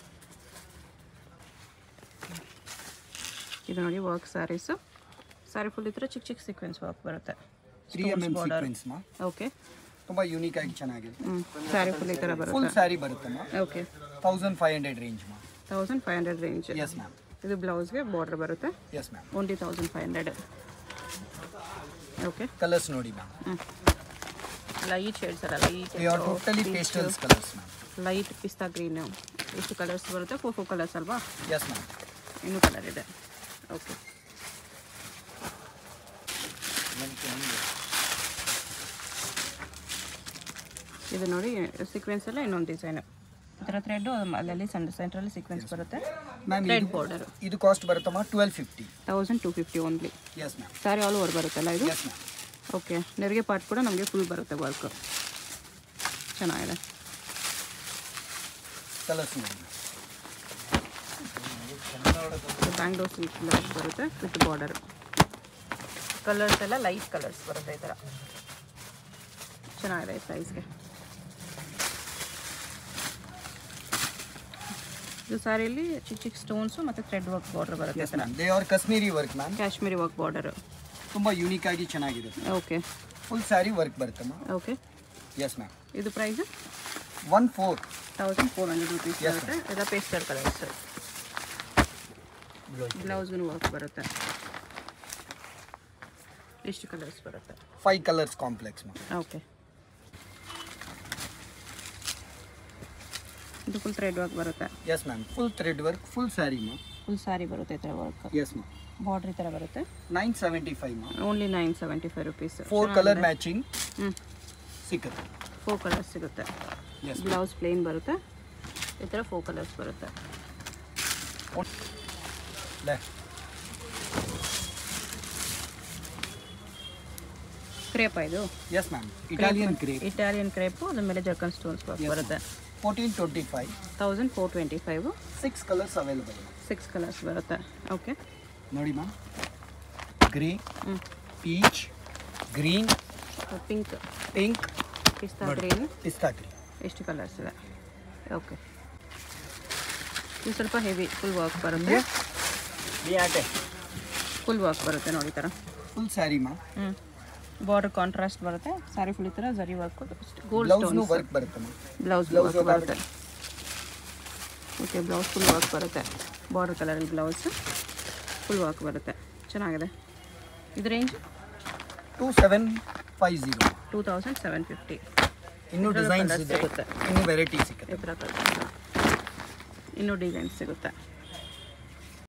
Speaker 1: ಇದು ನೋಡಿ ವರ್ಕ್ ಸ್ಯಾರೀಸು ಸ್ಯಾರಿ ಫುಲ್ ಈ ಥರ ಚಿಕ್ಕ ಚಿಕ್ಕ ಸೀಕ್ವೆನ್ಸ್ ವರ್ಕ್ ಬರುತ್ತೆ
Speaker 2: ತ್ರೀ ಎಮ್ ಎಮ್ ಸೀಕ್ವೆನ್ಸ್ ಮಾ
Speaker 1: ಓಕೆ
Speaker 2: ತುಂಬ ಯೂನಿಕ್ ಆಗಿ ಚೆನ್ನಾಗಿದೆ
Speaker 1: ಹ್ಞೂ ಸ್ಯಾರಿ ಫುಲ್ ಈ ಥರ
Speaker 2: ಫುಲ್
Speaker 1: ಬರುತ್ತೆ
Speaker 2: ಸ್ಯಾರಿ ಬರುತ್ತೆ ಮಾ
Speaker 1: okay
Speaker 2: thousand five hundred range ಮಾ
Speaker 1: thousand five hundred range
Speaker 2: yes ma'am
Speaker 1: ಇದು ಬ್ಲೌಸ್ಗೆ ಬಾರ್ಡರ್ ಬರುತ್ತೆ
Speaker 2: yes ma'am
Speaker 1: only thousand five hundred okay
Speaker 2: colours ನೋಡಿ ಮ್ಯಾಮ್
Speaker 1: ಹ್ಞೂ ಲೈಟ್ ಶೇಡ್ಸ್ ಅಲ್ಲ light
Speaker 2: they are totally pastels colours ma'am
Speaker 1: light pista green ಎಷ್ಟು colours ಬರುತ್ತೆ four four colours ಅಲ್ವಾ
Speaker 2: yes ma'am
Speaker 1: ಇನ್ನೂ ಕಲರ್ ಇದೆ ಓಕೆ ಇದು ನೋಡಿ ಸೀಕ್ವೆನ್ಸ್ ಎಲ್ಲ ಇನ್ನೊಂದು ಡಿಸೈನು ಈ ಥರ ಥ್ರೆಡ್ಡು ಅಲ್ಲಲ್ಲಿ ಸಣ್ಣ ಸೆಂಟ್ರಲ್ಲಿ ಸೀಕ್ವೆನ್ಸ್ ಬರುತ್ತೆ
Speaker 2: ಮ್ಯಾಮ್
Speaker 1: ಥ್ರೆಡ್ ಬಾರ್ಡರ್
Speaker 2: ಇದು ಕಾಸ್ಟ್ ಬರುತ್ತಮ್ಮ twelve fifty
Speaker 1: thousand two fifty only
Speaker 2: yes ma'am
Speaker 1: sari all over ಬರುತ್ತಲ್ಲ ಇದು
Speaker 2: ಎಸ್ ಮ್ಯಾಮ್
Speaker 1: ಓಕೆ ನೆರಿಗೆ ಪಾರ್ಟ್ ಕೂಡ ನಮಗೆ ಫುಲ್ ಬರುತ್ತೆ ವರ್ಕ್ ಚೆನ್ನಾಗಿದೆ
Speaker 2: ಕಲರ್ಸ್ ನೋಡಿ
Speaker 1: ಬ್ಯಾಂಗ್ಳೂರ್ ಸಿಲ್ಕ್ ಬ್ಲೌಸ್ ಬರುತ್ತೆ ವಿತ್ ಬಾರ್ಡರ್ ಕಲರ್ಸ್ ಎಲ್ಲ ಲೈಟ್ ಕಲರ್ಸ್ ಬರುತ್ತೆ ಈ ಥರ ಚೆನ್ನಾಗಿದೆ ಸೈಜ್ಗೆ ಇದು ಸ್ಯಾರಿಯಲ್ಲಿ ಚಿಕ್ಕ ಚಿಕ್ಕ ಸ್ಟೋನ್ಸು ಮತ್ತು ಥ್ರೆಡ್ ವರ್ಕ್ ಬಾರ್ಡರ್ ಬರುತ್ತೆ
Speaker 2: yes ma'am they are Kashmiri work ma'am
Speaker 1: Kashmiri work border
Speaker 2: ತುಂಬ ಯೂನಿಕ್ ಆಗಿ ಚೆನ್ನಾಗಿದೆ
Speaker 1: ಓಕೆ
Speaker 2: ಫುಲ್ ಸ್ಯಾರಿ ವರ್ಕ್ ಬರುತ್ತಮ್ಮ
Speaker 1: ಓಕೆ
Speaker 2: ಎಸ್ ಮ್ಯಾಮ್
Speaker 1: ಇದು price
Speaker 2: one four
Speaker 1: thousand four hundred rupees
Speaker 2: Yes,
Speaker 1: ಬರುತ್ತೆ ಎಲ್ಲ ಪೇಸ್ಟಲ್ ಕಲರ್ಸ್ ಬ್ಲೌಸ್ಗೂ ವರ್ಕ್ ಬರುತ್ತೆ ಇಷ್ಟು ಕಲರ್ಸ್ ಬರುತ್ತೆ
Speaker 2: five colours complex ma'am
Speaker 1: okay ಇದು ಫುಲ್ ಥ್ರೆಡ್ ವರ್ಕ್ ಬರುತ್ತೆ
Speaker 2: yes ma'am full thread work full sari ma'am
Speaker 1: full sari ಬರುತ್ತೆ ಈ ಥರ ವರ್ಕ್
Speaker 2: ಎಸ್ ಮ್ಯಾಮ್
Speaker 1: ಬಾರ್ಡ್ರ್ ಈ ಥರ ಬರುತ್ತೆ
Speaker 2: nine seventy five ma'am
Speaker 1: only nine seventy five rupees
Speaker 2: four colour matching
Speaker 1: ಹ್ಞೂ
Speaker 2: ಸಿಕ್ಕತ್ತೆ
Speaker 1: ಫೋರ್ ಕಲರ್ಸ್ ಸಿಗುತ್ತೆ
Speaker 2: ಎಸ್
Speaker 1: ಬ್ಲೌಸ್ ಪ್ಲೇನ್ ಬರುತ್ತೆ ಈ ಥರ ಫೋರ್ ಕಲರ್ಸ್ ಬರುತ್ತೆ
Speaker 2: ಲೇ
Speaker 1: ಕ್ರೇಪ ಇದು
Speaker 2: yes ma'am Italian crepe
Speaker 1: Italian crepe ಅದ್ರ ಮೇಲೆ ಜರ್ಕನ್ ಸ್ಟೋನ್ಸ್ ವರ್ಕ್ ಬರುತ್ತೆ
Speaker 2: fourteen twenty five
Speaker 1: thousand four twenty five
Speaker 2: six colours available
Speaker 1: six colours ಬರುತ್ತೆ ಓಕೆ
Speaker 2: ನೋಡಿ ಮ್ಯಾಮ್ ಗ್ರೇ
Speaker 1: ಹ್ಞೂ
Speaker 2: peach green
Speaker 1: pink
Speaker 2: pink
Speaker 1: pista green
Speaker 2: ಪಿಸ್ತಾ ಗ್ರೀನ್
Speaker 1: ಎಷ್ಟು ಕಲರ್ಸ್ ಇದೆ okay ಇದು ಸ್ವಲ್ಪ ಹೆವಿ ಫುಲ್ ವರ್ಕ್ ಬರುತ್ತೆ ಫುಲ್ ವರ್ಕ್ ಬರುತ್ತೆ ನೋಡಿ ಈ ಥರ
Speaker 2: ಫುಲ್ ಸ್ಯಾರಿ ಮ್ಯಾಮ್
Speaker 1: ಹ್ಞೂ ಬಾರ್ಡರ್ ಕಾಂಟ್ರಾಸ್ಟ್ ಬರುತ್ತೆ ಸ್ಯಾರಿ ಫುಲ್ ಈ ಥರ ಜರಿ ವರ್ಕ್ ಗೋಲ್ಡ್
Speaker 2: ಬ್ಲೌಸ್ನು
Speaker 1: ಸ್ಟೋನ್ಸ್
Speaker 2: ವರ್ಕ್ ಬರುತ್ತೆ ma'am
Speaker 1: blouse
Speaker 2: Blouse
Speaker 1: work
Speaker 2: work
Speaker 1: ಬರುತ್ತೆ ಓಕೆ ಬ್ಲೌಸ್ ಫುಲ್ ವರ್ಕ್ ಬರುತ್ತೆ ಬಾರ್ಡರ್ ಕಲರಲ್ಲಿ ಬ್ಲೌಸ್ ಫುಲ್ ವರ್ಕ್ ಬರುತ್ತೆ ಚೆನ್ನಾಗಿದೆ ಇದು range
Speaker 2: two seven five zero
Speaker 1: two thousand seven fifty
Speaker 2: ಇನ್ನೂ
Speaker 1: ಇದ್ರಲ್ಲಿ
Speaker 2: ಡಿಸೈನ್ಸ್
Speaker 1: colours
Speaker 2: ಇದೆ
Speaker 1: ಸಿಗುತ್ತೆ.
Speaker 2: ಇನ್ನೂ ವೆರೈಟಿ ಸಿಗುತ್ತೆ
Speaker 1: ಈ ಥರ ಇನ್ನೂ ಡಿಸೈನ್ಸ್ ಸಿಗುತ್ತೆ